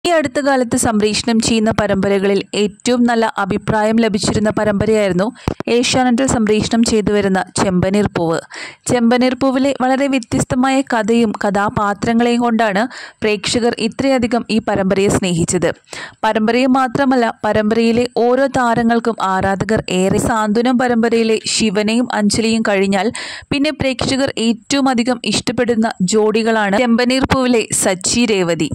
ഈ അടുത്ത കാലത്ത് സംപ്രേഷണം ചെയ്യുന്ന പരമ്പരകളിൽ ഏറ്റവും നല്ല അഭിപ്രായം ലഭിച്ചിരുന്ന പരമ്പരയായിരുന്നു ഏഷ്യാനെറ്റിൽ സംപ്രേഷണം ചെയ്തു വരുന്ന ചെമ്പനീർ പൂവ് ചെമ്പനീർ പൂവിലെ വളരെ വ്യത്യസ്തമായ കഥയും കഥാപാത്രങ്ങളെയും കൊണ്ടാണ് പ്രേക്ഷകർ ഇത്രയധികം ഈ പരമ്പരയെ സ്നേഹിച്ചത് പരമ്പരയെ മാത്രമല്ല പരമ്പരയിലെ ഓരോ താരങ്ങൾക്കും ആരാധകർ ഏറെ സാന്ത്വനം പരമ്പരയിലെ ശിവനെയും അഞ്ജലിയും കഴിഞ്ഞാൽ പിന്നെ പ്രേക്ഷകർ ഏറ്റവും അധികം ഇഷ്ടപ്പെടുന്ന ജോഡികളാണ് ചെമ്പനീർ പൂവിലെ സച്ചി രേവതി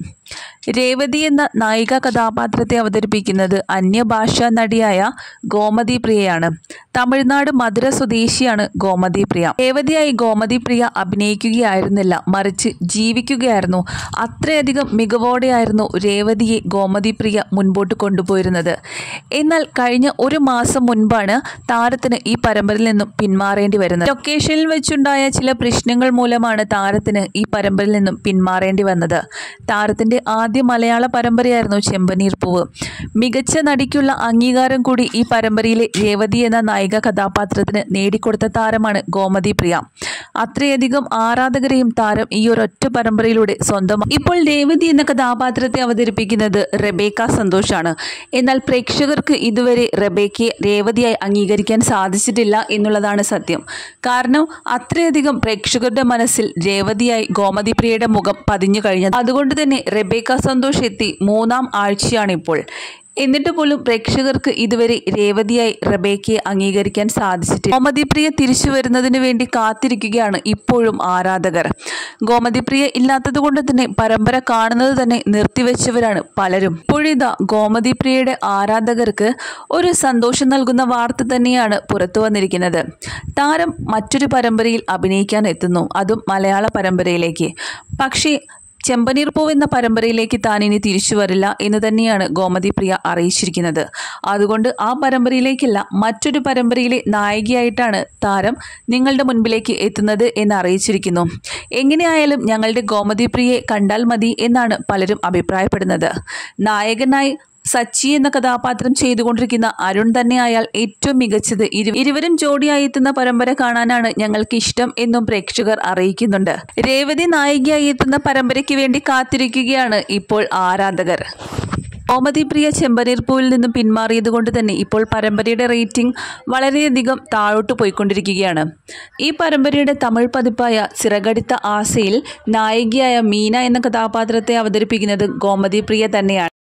രേവതി എന്ന നായിക കഥാപാത്രത്തെ അവതരിപ്പിക്കുന്നത് അന്യഭാഷാ നടിയായ ഗോമതി പ്രിയയാണ് തമിഴ്നാട് മധുര സ്വദേശിയാണ് ഗോമതി പ്രിയ രേവതിയായി ഗോമതി പ്രിയ അഭിനയിക്കുകയായിരുന്നില്ല മറിച്ച് ജീവിക്കുകയായിരുന്നു അത്രയധികം മികവോടെയായിരുന്നു രേവതിയെ ഗോമതി പ്രിയ മുൻപോട്ട് കൊണ്ടുപോയിരുന്നത് എന്നാൽ കഴിഞ്ഞ ഒരു മാസം മുൻപാണ് താരത്തിന് ഈ പരമ്പരയിൽ നിന്നും പിന്മാറേണ്ടി വരുന്നത് ലൊക്കേഷനിൽ വെച്ചുണ്ടായ ചില പ്രശ്നങ്ങൾ മൂലമാണ് താരത്തിന് ഈ പരമ്പരയിൽ നിന്നും പിന്മാറേണ്ടി വന്നത് താരത്തിന്റെ ആദ്യ മലയാള പരമ്പരയായിരുന്നു ചെമ്പനീർ പൂവ് മികച്ച നടിക്കുള്ള അംഗീകാരം കൂടി ഈ പരമ്പരയിലെ രേവതി എന്ന നായിക കഥാപാത്രത്തിന് നേടിക്കൊടുത്ത താരമാണ് ഗോമതി പ്രിയ അത്രയധികം ആരാധകരെയും താരം ഈ ഒരൊറ്റ പരമ്പരയിലൂടെ സ്വന്തം ഇപ്പോൾ രേവതി എന്ന കഥാപാത്രത്തെ അവതരിപ്പിക്കുന്നത് റെബേക്ക സന്തോഷാണ് എന്നാൽ പ്രേക്ഷകർക്ക് ഇതുവരെ റെബേക്കയെ രേവതിയായി അംഗീകരിക്കാൻ സാധിച്ചിട്ടില്ല എന്നുള്ളതാണ് സത്യം കാരണം അത്രയധികം പ്രേക്ഷകരുടെ മനസ്സിൽ രേവതിയായി ഗോമതി പ്രിയയുടെ മുഖം പതിഞ്ഞു കഴിഞ്ഞത് അതുകൊണ്ട് തന്നെ റെബേക്ക സന്തോഷ് എത്തി മൂന്നാം ആഴ്ചയാണിപ്പോൾ എന്നിട്ട് പോലും പ്രേക്ഷകർക്ക് ഇതുവരെ രേവതിയായി റബേക്കയെ അംഗീകരിക്കാൻ സാധിച്ചിട്ടില്ല ഗോമതിപ്രിയ തിരിച്ചു വരുന്നതിന് വേണ്ടി കാത്തിരിക്കുകയാണ് ഇപ്പോഴും ആരാധകർ ഗോമതിപ്രിയ ഇല്ലാത്തത് കൊണ്ട് തന്നെ പരമ്പര കാണുന്നത് തന്നെ നിർത്തിവെച്ചവരാണ് പലരും ഇപ്പോഴിതാ ഗോമതിപ്രിയയുടെ ആരാധകർക്ക് ഒരു സന്തോഷം നൽകുന്ന വാർത്ത തന്നെയാണ് പുറത്തു വന്നിരിക്കുന്നത് താരം മറ്റൊരു പരമ്പരയിൽ അഭിനയിക്കാൻ എത്തുന്നു അതും മലയാള പരമ്പരയിലേക്ക് പക്ഷേ ചെമ്പനീർ പൂവ് എന്ന പരമ്പരയിലേക്ക് താൻ ഇനി തിരിച്ചു വരില്ല എന്ന് തന്നെയാണ് ഗോമതി പ്രിയ അറിയിച്ചിരിക്കുന്നത് അതുകൊണ്ട് ആ പരമ്പരയിലേക്കല്ല മറ്റൊരു പരമ്പരയിലെ നായികയായിട്ടാണ് താരം നിങ്ങളുടെ മുൻപിലേക്ക് എത്തുന്നത് എന്ന് അറിയിച്ചിരിക്കുന്നു എങ്ങനെയായാലും ഞങ്ങളുടെ ഗോമതി പ്രിയയെ കണ്ടാൽ മതി എന്നാണ് പലരും അഭിപ്രായപ്പെടുന്നത് നായകനായി സച്ചി എന്ന കഥാപാത്രം ചെയ്തുകൊണ്ടിരിക്കുന്ന അരുൺ തന്നെ അയാൾ ഏറ്റവും മികച്ചത് ഇരു ഇരുവരും ജോഡിയായി എത്തുന്ന പരമ്പര കാണാനാണ് ഞങ്ങൾക്ക് ഇഷ്ടം എന്നും പ്രേക്ഷകർ അറിയിക്കുന്നുണ്ട് രേവതി നായികയായി എത്തുന്ന പരമ്പരയ്ക്ക് വേണ്ടി കാത്തിരിക്കുകയാണ് ഇപ്പോൾ ആരാധകർ ഓമതി പ്രിയ ചെമ്പനീർപ്പൂവിൽ നിന്നും പിന്മാറിയത് കൊണ്ട് തന്നെ ഇപ്പോൾ പരമ്പരയുടെ റേറ്റിംഗ് വളരെയധികം താഴോട്ട് പോയിക്കൊണ്ടിരിക്കുകയാണ് ഈ പരമ്പരയുടെ തമിഴ് പതിപ്പായ ചിറകടിത്ത ആസയിൽ നായികയായ മീന എന്ന കഥാപാത്രത്തെ അവതരിപ്പിക്കുന്നത് ഗോമതി പ്രിയ തന്നെയാണ്